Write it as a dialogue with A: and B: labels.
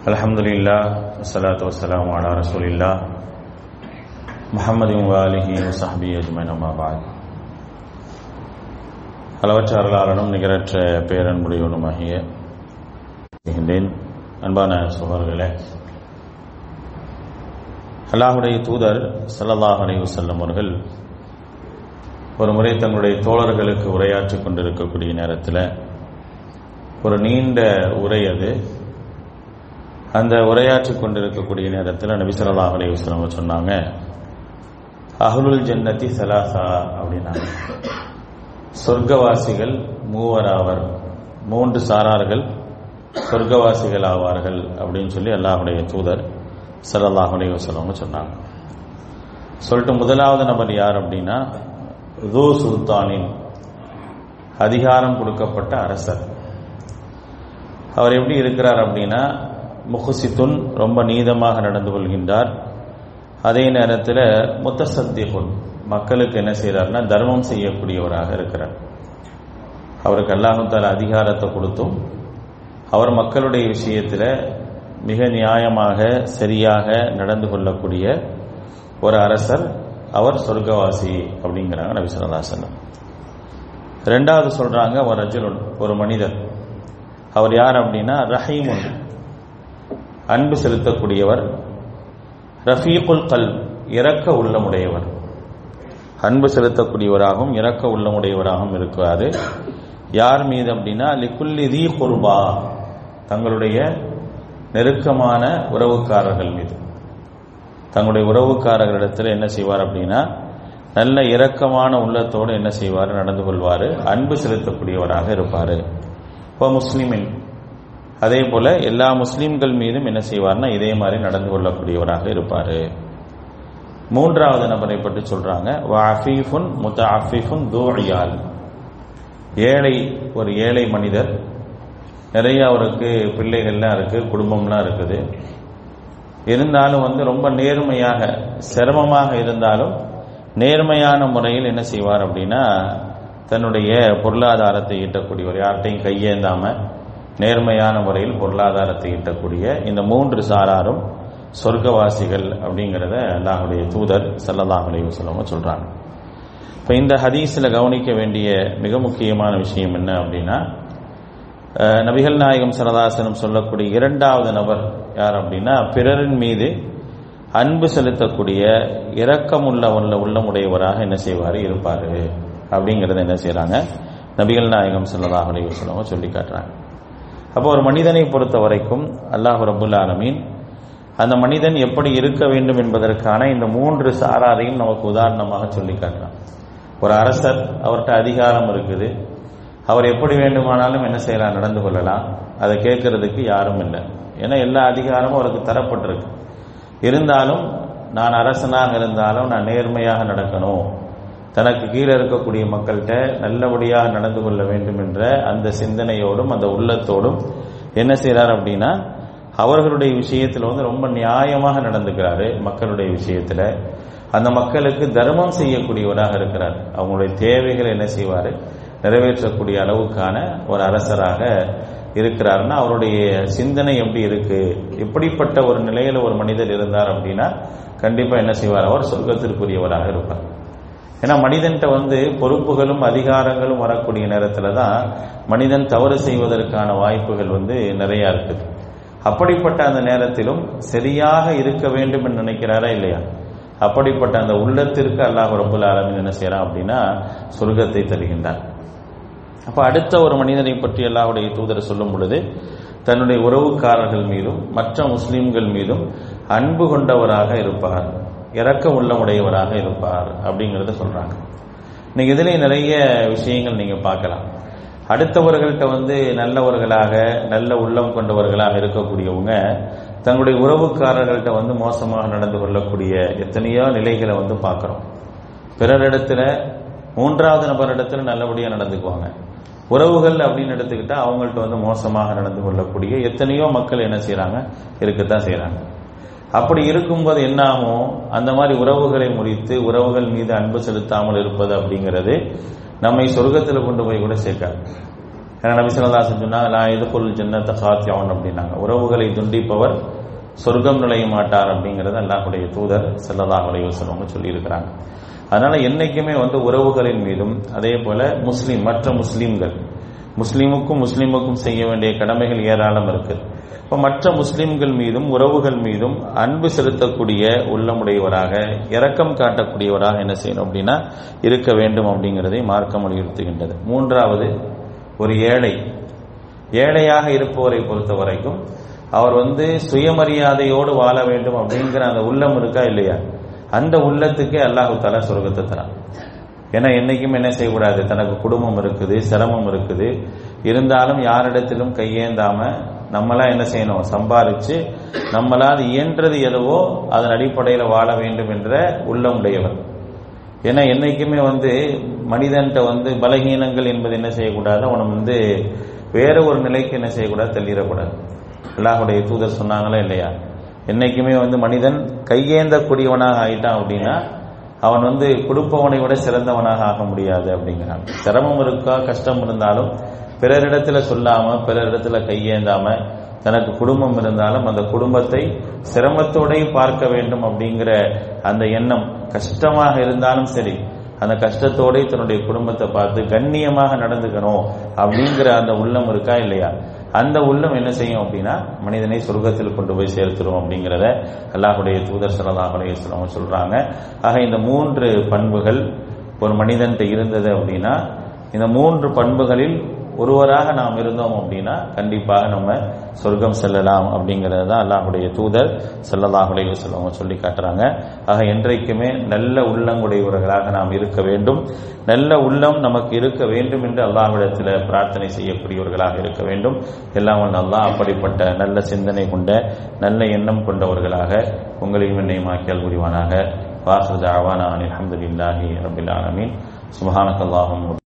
A: الحمد لله والصلاة والسلام على رسول الله محمد وآله وصحبه أجمعين أما بعد அளவற்ற அருளாளனும் நிகரற்ற பேரன்புடையவனுமாகிய இருக்கின்றேன் அன்பான சகோதரர்களே அல்லாஹுடைய தூதர் ஸல்லல்லாஹு அலைஹி வஸல்லம் அவர்கள் ஒரு முறை தங்களுடைய தோழர்களுக்கு உரையாற்றிக் கொண்டிருக்கக்கூடிய நேரத்தில் ஒரு நீண்ட உரை அது அந்த உரையாற்றிக் கொண்டிருக்கக்கூடிய நேரத்தில் நபி ஸல்லல்லாஹு அலைஹி வஸல்லம் சொன்னாங்க அஹ்லுல் ஜன்னதி சலாசா அப்படின்னாங்க சொர்க்கவாசிகள் மூவர் ஆவர் மூன்று சாரார்கள் சொர்க்கவாசிகள் ஆவார்கள் அப்படின்னு சொல்லி அல்லாஹுடைய தூதர் ஸல்லல்லாஹு அலைஹி வஸல்லம் சொன்னாங்க சொல்லிட்டு முதலாவது நபர் யார் அப்படின்னா ரு சுல்தானின் அதிகாரம் கொடுக்கப்பட்ட அரசர் அவர் எப்படி இருக்கிறார் அப்படின்னா முஹசித்துன் ரொம்ப நீதமாக நடந்து கொள்கின்றார் அதே நேரத்தில் முத்தசத்திகுன் மக்களுக்கு என்ன செய்கிறார்னா தர்மம் செய்யக்கூடியவராக இருக்கிறார் அவருக்கு அல்லாஹால அதிகாரத்தை கொடுத்தும் அவர் மக்களுடைய விஷயத்தில் மிக நியாயமாக சரியாக நடந்து கொள்ளக்கூடிய ஒரு அரசர் அவர் சொர்க்கவாசி அப்படிங்கிறாங்க நபி சொல்லா செல்லம் ரெண்டாவது சொல்றாங்க ஒரு அஜுலுன் ஒரு மனிதர் அவர் யார் அப்படின்னா ரஹீமுன் அன்பு செலுத்தக்கூடியவர் ரஃபீகுல் கல் இறக்க உள்ளமுடையவர் அன்பு செலுத்தக்கூடியவராகவும் இறக்க உள்ளமுடையவராகவும் இருக்கிறாரு யார் மீது அப்படின்னா லிக்குல்லி ரீ குர்பா தங்களுடைய நெருக்கமான உறவுக்காரர்கள் மீது தங்களுடைய உறவுக்காரர்களிடத்தில் என்ன செய்வார் அப்படின்னா நல்ல இரக்கமான உள்ளத்தோடு என்ன செய்வார் நடந்து கொள்வார் அன்பு செலுத்தக்கூடியவராக இருப்பார் இப்போ முஸ்லீமின் அதே போல எல்லா முஸ்லீம்கள் மீதும் என்ன செய்வார்னா இதே மாதிரி நடந்து கொள்ளக்கூடியவராக இருப்பார் மூன்றாவது நபரை பற்றி சொல்றாங்க வாஃபீஃபுன் முத்த அஃபீஃபுன் தூழியால் ஏழை ஒரு ஏழை மனிதர் நிறைய அவருக்கு பிள்ளைகள்லாம் இருக்கு குடும்பம்லாம் இருக்குது இருந்தாலும் வந்து ரொம்ப நேர்மையாக சிரமமாக இருந்தாலும் நேர்மையான முறையில் என்ன செய்வார் அப்படின்னா தன்னுடைய பொருளாதாரத்தை ஈட்டக்கூடியவர் யார்கிட்டையும் கையேந்தாம நேர்மையான முறையில் பொருளாதாரத்தை ஈட்டக்கூடிய இந்த மூன்று சாராரும் சொர்க்கவாசிகள் அப்படிங்கிறத அல்லாஹுடைய தூதர் சல்லல்லாஹ் அலைவசல்லம சொல்றாங்க இப்போ இந்த ஹதீஸில் கவனிக்க வேண்டிய மிக முக்கியமான விஷயம் என்ன அப்படின்னா நபிகள் நாயகம் சரதாசனம் சொல்லக்கூடிய இரண்டாவது நபர் யார் அப்படின்னா பிறரின் மீது அன்பு செலுத்தக்கூடிய இரக்கமுள்ள உள்ள உள்ளமுடையவராக என்ன செய்வார் இருப்பார் அப்படிங்கிறத என்ன செய்கிறாங்க நபிகள் நாயகம் சல்லாஹ் அலைவசல்லம சொல்லி காட்டுறாங்க அப்போ ஒரு மனிதனை பொறுத்த வரைக்கும் அல்லாஹ் ரபுல் ஆலமீன் அந்த மனிதன் எப்படி இருக்க வேண்டும் என்பதற்கான இந்த மூன்று சாராரையும் நமக்கு உதாரணமாக சொல்லி காட்டுறான் ஒரு அரசர் அவர்கிட்ட அதிகாரம் இருக்குது அவர் எப்படி வேண்டுமானாலும் என்ன செய்யலாம் நடந்து கொள்ளலாம் அதை கேட்கறதுக்கு யாரும் இல்லை ஏன்னா எல்லா அதிகாரமும் அவருக்கு தரப்பட்டிருக்கு இருந்தாலும் நான் அரசனாக இருந்தாலும் நான் நேர்மையாக நடக்கணும் தனக்கு கீழே இருக்கக்கூடிய மக்கள்கிட்ட நல்லபடியாக நடந்து கொள்ள வேண்டும் என்ற அந்த சிந்தனையோடும் அந்த உள்ளத்தோடும் என்ன செய்கிறார் அப்படின்னா அவர்களுடைய விஷயத்தில் வந்து ரொம்ப நியாயமாக நடந்துக்கிறாரு மக்களுடைய விஷயத்தில் அந்த மக்களுக்கு தர்மம் செய்யக்கூடியவராக இருக்கிறார் அவங்களுடைய தேவைகளை என்ன செய்வார் நிறைவேற்றக்கூடிய அளவுக்கான ஒரு அரசராக இருக்கிறாருன்னா அவருடைய சிந்தனை எப்படி இருக்கு இப்படிப்பட்ட ஒரு நிலையில ஒரு மனிதர் இருந்தார் அப்படின்னா கண்டிப்பா என்ன செய்வார் அவர் சொர்க்கத்திற்குரியவராக இருப்பார் ஏன்னா மனிதன்கிட்ட வந்து பொறுப்புகளும் அதிகாரங்களும் வரக்கூடிய நேரத்துல தான் மனிதன் தவறு செய்வதற்கான வாய்ப்புகள் வந்து நிறைய இருக்குது அப்படிப்பட்ட அந்த நேரத்திலும் சரியாக இருக்க வேண்டும் என்று நினைக்கிறாரா இல்லையா அப்படிப்பட்ட அந்த உள்ளத்திற்கு அல்லாஹ் ரபுல் ஆலமின் என்ன செய்யறான் அப்படின்னா சொர்க்கத்தை தருகின்றான் அப்ப அடுத்த ஒரு மனிதனை பற்றி அல்லாஹுடைய தூதர் சொல்லும் பொழுது தன்னுடைய உறவுக்காரர்கள் மீதும் மற்ற முஸ்லிம்கள் மீதும் அன்பு கொண்டவராக இருப்பார் இறக்க உள்ளமுடையவராக இருப்பார் அப்படிங்கறத சொல்றாங்க நீங்க இதுலயும் நிறைய விஷயங்கள் நீங்க பார்க்கலாம் அடுத்தவர்கள்ட்ட வந்து நல்லவர்களாக நல்ல உள்ளம் கொண்டவர்களாக இருக்கக்கூடியவங்க தங்களுடைய உறவுக்காரர்கள்ட்ட வந்து மோசமாக நடந்து கொள்ளக்கூடிய எத்தனையோ நிலைகளை வந்து பார்க்கிறோம் பிறரிடத்துல மூன்றாவது நபரிடத்துல நல்லபடியா நடந்துக்குவாங்க உறவுகள் அப்படின்னு எடுத்துக்கிட்டா அவங்கள்ட்ட வந்து மோசமாக நடந்து கொள்ளக்கூடிய எத்தனையோ மக்கள் என்ன செய்யறாங்க இருக்கத்தான் செய்யறாங்க அப்படி இருக்கும்போது என்ன ஆகும் அந்த மாதிரி உறவுகளை முறித்து உறவுகள் மீது அன்பு செலுத்தாமல் இருப்பது அப்படிங்கிறது நம்மை சொர்க்கத்தில் கொண்டு போய் கூட சேர்க்காது ஏன்னா நபி சொல்லதாசன் சொன்னாங்க நான் எதுக்குள் ஜன்னத்தை காத்தியாவன் அப்படின்னாங்க உறவுகளை துண்டிப்பவர் சொர்க்கம் நுழைய மாட்டார் அப்படிங்கறத அல்லாஹுடைய தூதர் செல்லதாக சொல்லுவாங்க சொல்லியிருக்கிறாங்க அதனால என்னைக்குமே வந்து உறவுகளின் மீதும் அதே போல முஸ்லீம் மற்ற முஸ்லீம்கள் முஸ்லீமுக்கும் முஸ்லீமுக்கும் செய்ய வேண்டிய கடமைகள் ஏராளம் இருக்கு இப்போ மற்ற முஸ்லிம்கள் மீதும் உறவுகள் மீதும் அன்பு செலுத்தக்கூடிய உள்ளமுடையவராக இரக்கம் காட்டக்கூடியவராக என்ன செய்யணும் அப்படின்னா இருக்க வேண்டும் அப்படிங்கிறதை மார்க்கம் வலியுறுத்துகின்றது மூன்றாவது ஒரு ஏழை ஏழையாக இருப்பவரை பொறுத்த வரைக்கும் அவர் வந்து சுயமரியாதையோடு வாழ வேண்டும் அப்படிங்கிற அந்த உள்ளம் இருக்கா இல்லையா அந்த உள்ளத்துக்கே அல்லாஹு தாலா சொர்க்கத்தை தரான் ஏன்னா என்னைக்கும் என்ன செய்யக்கூடாது தனக்கு குடும்பம் இருக்குது சிரமம் இருக்குது இருந்தாலும் யாரிடத்திலும் கையேந்தாம நம்மளா என்ன செய்யணும் சம்பாரிச்சு நம்மளால் இயன்றது எதுவோ அதன் அடிப்படையில் வாழ வேண்டும் என்ற உள்ளம் உடையவர் ஏன்னா என்னைக்குமே வந்து மனிதன்கிட்ட வந்து பலகீனங்கள் என்பது என்ன செய்யக்கூடாது அவனை வந்து வேற ஒரு நிலைக்கு என்ன செய்யக்கூடாது தள்ளிடக்கூடாது அல்லாஹுடைய தூதர் சொன்னாங்களா இல்லையா என்னைக்குமே வந்து மனிதன் கையேந்தக்கூடியவனாக ஆயிட்டான் அப்படின்னா அவன் வந்து கொடுப்பவனை விட சிறந்தவனாக ஆக முடியாது அப்படிங்கிறான் சிரமம் இருக்கா கஷ்டம் இருந்தாலும் பிறரிடத்துல சொல்லாம பிறரிடத்துல கையேந்தாம தனக்கு குடும்பம் இருந்தாலும் அந்த குடும்பத்தை சிரமத்தோடையும் பார்க்க வேண்டும் அப்படிங்கிற அந்த எண்ணம் கஷ்டமாக இருந்தாலும் சரி அந்த கஷ்டத்தோட தன்னுடைய குடும்பத்தை பார்த்து கண்ணியமாக நடந்துக்கணும் அப்படிங்கிற அந்த உள்ளம் இருக்கா இல்லையா அந்த உள்ளம் என்ன செய்யும் அப்படின்னா மனிதனை சொர்க்கத்தில் கொண்டு போய் சேர்த்துரும் அப்படிங்கிறத அல்லாஹுடைய தூதர் சல்லாஹுடைய சொல்றாங்க ஆக இந்த மூன்று பண்புகள் ஒரு மனிதன்கிட்ட இருந்தது அப்படின்னா இந்த மூன்று பண்புகளில் ஒருவராக நாம் இருந்தோம் அப்படின்னா கண்டிப்பாக நம்ம சொர்க்கம் செல்லலாம் அப்படிங்கிறது தான் அல்லாஹுடைய தூதர் செல்லல்லாஹுடைய செல்லவங்க சொல்லி காட்டுறாங்க ஆக என்றைக்குமே நல்ல உள்ளங்குடையவர்களாக நாம் இருக்க வேண்டும் நல்ல உள்ளம் நமக்கு இருக்க வேண்டும் என்று அல்லாஹ்விடத்தில் பிரார்த்தனை செய்யக்கூடியவர்களாக இருக்க வேண்டும் எல்லாம் வல்ல அல்லாஹ் அப்படிப்பட்ட நல்ல சிந்தனை கொண்ட நல்ல எண்ணம் கொண்டவர்களாக உங்களையும் என்னையுமாக்கியால் புரிவானாக வாசல் ஜாவானா அலமதுல்லாஹி ரபில் ஆலமீன் சுபஹானக்கல்லாஹும்